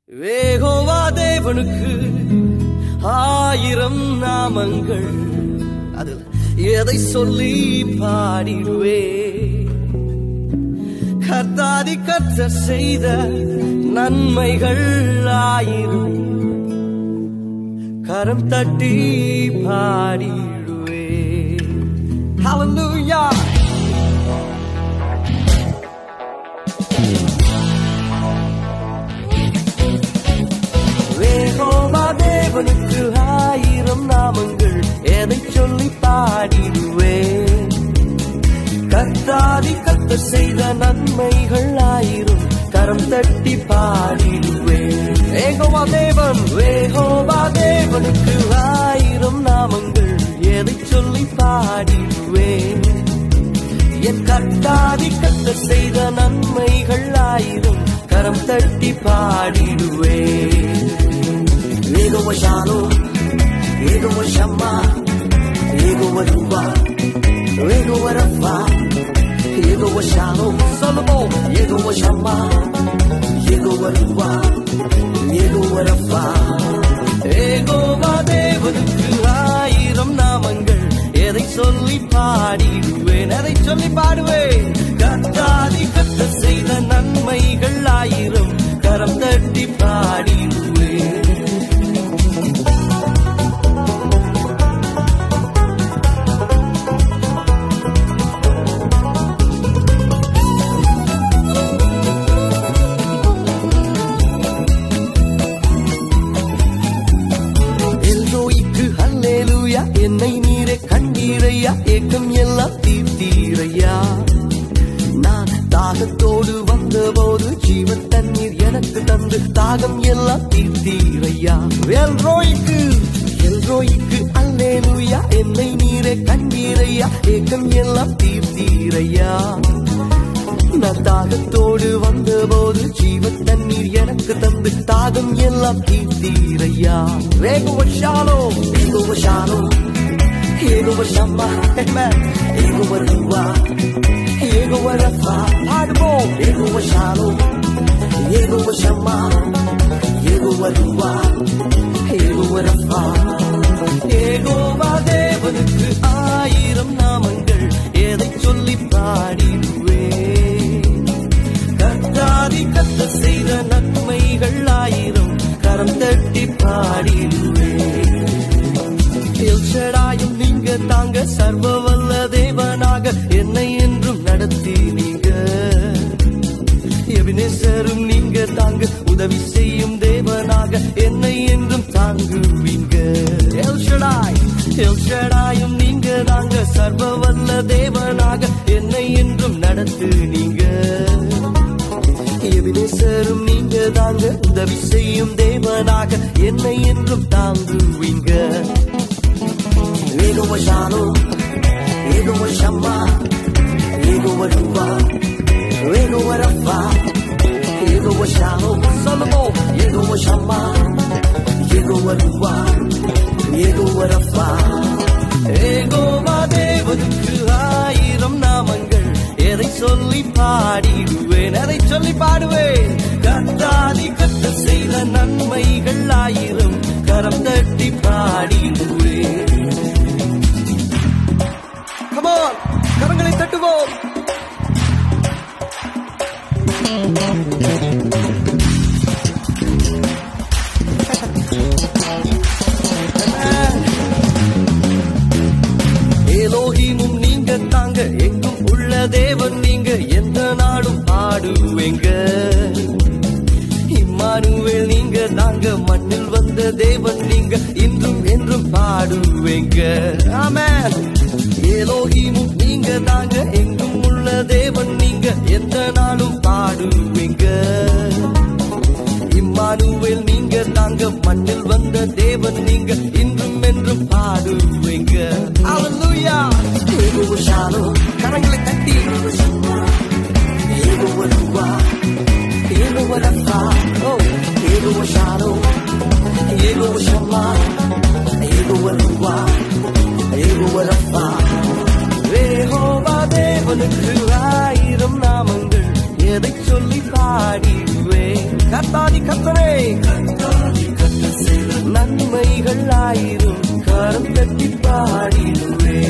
வேகோவா தேவனுக்கு ஆயிரம் நாமங்கள் அதில் எதை சொல்லி பாடிடுவே கர்த்தாதி கற்ற செய்த நன்மைகள் ஆயிரம் கரம் தட்டி பாடிடுவே Hallelujah வேகோவா தேவனுக்கு ஆயிரம் நாமங்கள் எதை சொல்லி பாடிடுவேன் கத்தாதி கத்த செய்த நன்மைகள் ஆயிரம் கரம் தட்டி பாடிடுவேன் வேகோவா தேவன் வேகோவா தேவனுக்கு ஆயிரம் நாமங்கள் எதை சொல்லி பாடிடுவேன் என் கட்டாதி கத்த செய்த நன்மைகள் ஆயிரம் கரம் தட்டி பாடிடுவேன் ஏகோவ ஷாலோ ஏகோவ ஷம்மா ஏகோவ ரூபா ஏகோவ ரஃபா ஏகோவ ஷாலோ சொல்லுவோம் ஏகோவ ஷம்மா ஏகோவ ரூபா ஏகோவ ரஃபா ஏகோவா தேவனுக்கு ஆயிரம் நாமங்கள் எதை சொல்லி பாடிடுவேன் எதை சொல்லி பாடுவேன் கத்தாதி கத்த செய்த நன்மைகள் ஆயிரம் கரம் தட்டி பாடிடுவேன் எல்லோய்க்கு அல்லேலூயா என்னை நீரே கண்டீரையா ஏக்கம் எல்லாம் தீர்த்தீரையா நான் தாகத்தோடு வந்தபோது ஜீவன் தண்ணீர் எனக்கு தந்து தாகம் எல்லாம் தீர்த்தீரையா எல்ரோய்க்கு எல்ரோய்க்கு அல்லேலூயா என்னை நீரே கண்டீரையா ஏக்கம் எல்லாம் தீர்த்தீரையா நான் தாகத்தோடு வந்தபோது ஜீவ தண்ணீர் எனக்கு தந்து தாகம் எல்லாம் தீர்த்தீரையா வேகுவ ஷாலோ வேகுவ ஷாலோ ஏகுவ ஷம்மா ஏகுவ ரூவா ஏகுவ ரஃபா பாடுவோம் ஏகுவ ஷாலோ ஏகுவ ஷம்மா ஏகுவ ரூவா ஏகுவ ரஃபா ஏகோவா தேவனுக்கு ஆயிரம் நாமங்கள் எதை சொல்லி பாடிடுவேன் கத்தாதி கத்த செய்த நன்மைகள் ஆயிரம் கரம் தட்டி பாடிடுவேன் எல்ஷடாயும் நீங்க தாங்க சர்வ வல்ல தேவனாக என்னை என்றும் நடத்தி நீங்க எபினேசரும் நீங்க தாங்க உதவி செய்யும் தேவனாக என்னை என்றும் தாங்குவீங்க எல்ஷடாய் எல்ஷடாயும் நீங்க தாங்க சர்வ வல்ல தேவனாக என்னை என்றும் நடத்து நீங்க எபினேசரும் நீங்க தாங்க உதவி செய்யும் தேவனாக என்னை என்றும் தாங்குவீங்க ஏகோவ ஷாலோ ஏகோவ ஷம்மா ஏகோவ ரூபா ஏகோவ ரஃபா ஏகோவ ஷாலோ சொல்லுவோம் ஏகோவ ஷம்மா ஏகோவ ரூபா ஏகோவ ரஃபா ஏகோவா தேவனுக்கு ஆயிரம் நாமங்கள் எதை சொல்லி பாடிடுவேன் எதை சொல்லி பாடுவேன் கத்தாதி கத்த செய்த நன்மைகள் ஆயிரம் கரம் தட்டி பாடிடுவேன் Come on, கரங்களை தட்டுவோம் ஏலோகிமும் நீங்க தாங்க எங்கும் உள்ள தேவன் நீங்க எந்த நாடும் பாடுவேங்க இம்மானுவேல் நீங்க தாங்க மண்ணில் வந்த தேவன் நீங்க இன்றும் என்றும் பாடுவேங்க ஆமென் ஏலோகிமும் நீங்க தாங்க எங்கும் உள்ள தேவன் நீங்க எந்த நாளும் பாடுவீங்க இம்மானுவேல் நீங்க தாங்க மண்ணில் வந்த தேவன் நீங்க இன்றும் என்றும் பாடுவீங்க Hallelujah. ஏகோவ ஷாலோ கரங்களை தட்டி ஏகோவ ரூபா ஏகோவ ரஃபா ஓ ஏகோவ ஷாலோ ஏகோவ ஷம்மா ஏகோவ ரூபா ஏகோவ ரஃபா வேகோவா தேவனுக்கு ஆயிரம் நாமங்கள் எதை சொல்லி பாடிடுவே கத்தாதி கத்தரே நன்மைகள் ஆயிரும் கரம் தட்டி பாடிடுவே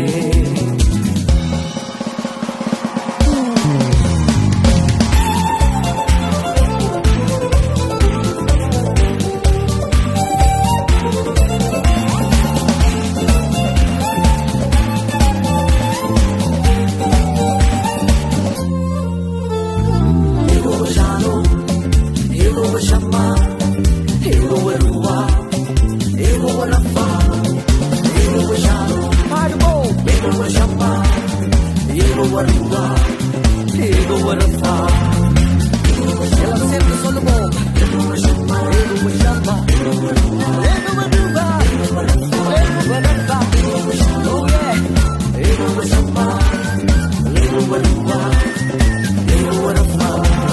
Jehovah Shalom, Jehovah Shammah, Jehovah Ruah, Jehovah Rapha, Jehovah Shalom, பாடுவோம் Jehovah Shammah, Jehovah Ruah, Jehovah Rapha. எல்லாம் சேர்ந்து சொல்லுவோம் Jehovah Shammah, Jehovah Shammah, Jehovah Ruah, Jehovah Rapha. Oh yeah, Jehovah Shammah, Jehovah Ruah, Jehovah Rapha.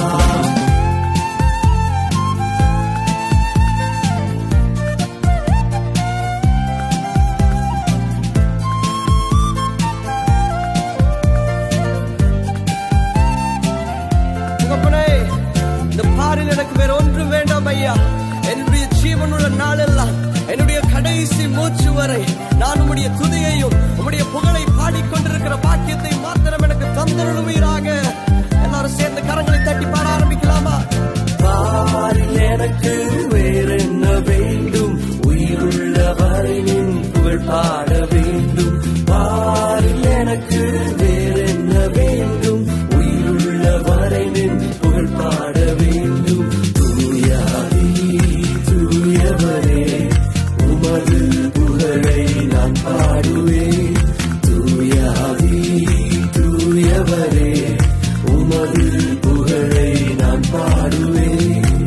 தகப்பனே, இந்த பாரில் எனக்கு வேற ஒன்றும் வேண்டாம் ஐயா என்னுடைய ஜீவனுள்ள நாளெல்லாம் என்னுடைய கடைசி மூச்சு வரை நான் உம்முடைய துதியையும் உம்முடைய புகழை பாடிக்கொண்டிருக்கிற பாக்கியத்தை மாத்திரம் எனக்கு தந்தருளுவீராக எல்லாரும் சேர்ந்து கரங்களை தட்டி பாட ஆரம்பிக்கலாமா பாரில் எனக்கு வேற என்ன வேண்டும் உயிருள்ள வரை நின் புகழ் பாட வேண்டும் பாரில் எனக்கு வேற என்ன வேண்டும் உயிருள்ள வரை நின் புகழ் பாட வேண்டும் தூயாதி தூயவரே உமது புகழை நான் பாடுவேன் தூயாதி தூயவரே உமது புகழை நான் பாடுவேன்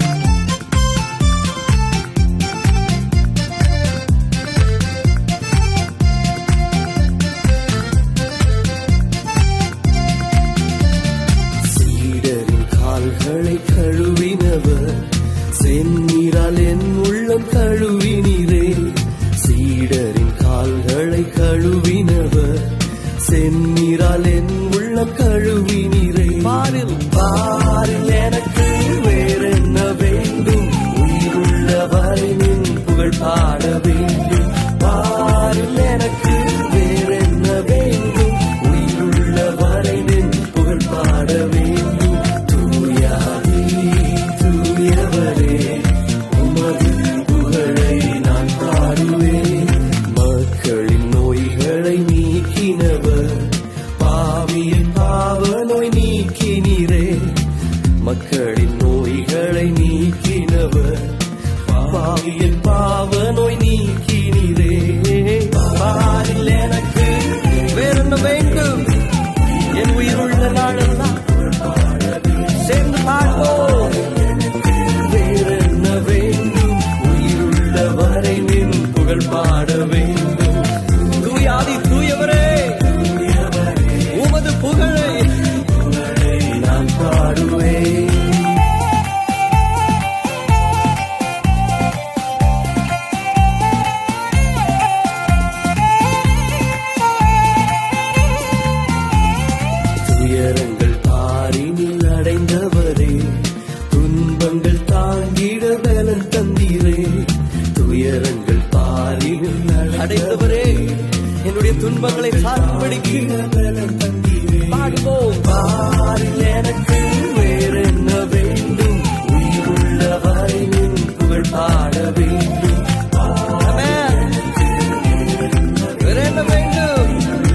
சீடரின் கால்களை கழுவினவர் செந்நீரால் என் உள்ளம் கழுவினீரே சீடரின் கால்களை கழுவினவர் செந்நீரால் என் உள்ளம் கழுவினீரே பாரில் பாரில் எனக்கு வேறென்ன வேண்டும் உயிருள்ள வரையின் புகழ் பாட வேண்டும் பாரில் எனக்கு வேறென்ன வேண்டும் உயிருள்ள வரையின் புகழ் பாட வேண்டும் தூயாதி தூயவரே உமது புகழை நான் பாடுவேன் மக்களின் நோய்களை நீக்கினவர் பாவியின் பாவ நோய் நீக்கினீரே மக்களின் நோய்களை நீக்கினவர் பாவியின் பாவ நோய் நீக்கினீரே பாரில் எனக்கு வேறென்ன வேண்டும் என் உயிருள்ள நாளெல்லாம் சேர்ந்து பாடுவோம் வேறென்ன வேண்டும் உயிருள்ள வரை நின் புகழ் பாட வேண்டும் தூயாதி தூயவரே உமது புகழை நான் பாடுவேன் துயரங்கள் பாரினில் அடைந்தவரே துன்பங்கள் தாங்கிட பலன் தந்தீரே துயரங்கள் பாரினில் அடைந்தவரே என்னுடைய துன்பங்களை தாக்கும்படிக்கு பலன் தந்தீரே பாடுவோம் பாரில் எனக்கு வேறென்ன வேண்டும் உயிருள்ள வரையின் புகழ் பாட வேண்டும் Amen. வேற என்ன வேண்டும்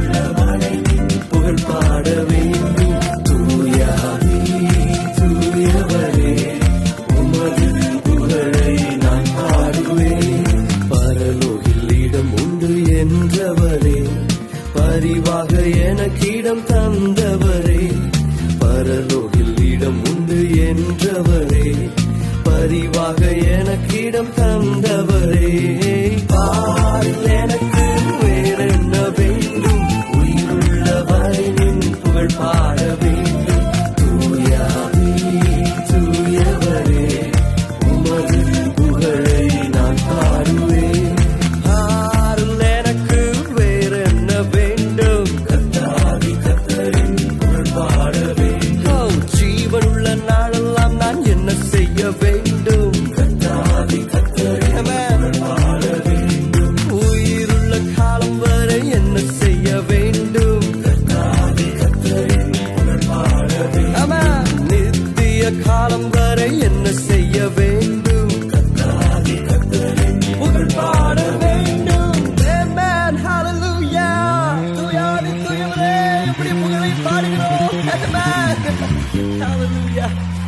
புகழ் பாட வேண்டும் தூயாதி தூயவரே உமது புகழை நான் பாடுவேன் பரலோகில் இடம் உண்டு என்றவரே பரிவாக எனக்கிடம் தந்தவரே பரலோகில் இடம் உண்டு என்றவரே பரிவாக எனக்கிடம் தந்தவரே பாரில் எனக்கு வேறென்ன வேண்டும் உயிருள்ள வரையின் புகழ் பாட வேண்டும் தூயாதி தூயவரே உமது புகழை நான் பாடுவேன் ஆறுல் எனக்கு வேறென்ன வேண்டும் கத்தாதி கத்தரின் புகழ் பாட வேண்டும் ஜீவனுள்ள நாளெல்லாம் நான் என்ன செய்ய காலம் வரை என்ன செய்ய வேண்டும் கர்த்தாவே, கர்த்தரே, புகழ் பாட வேண்டும் Amen. Hallelujah. தூயாதி தூயவரே, இப்படி புகழை பாடுகிறோம் Amen. Hallelujah.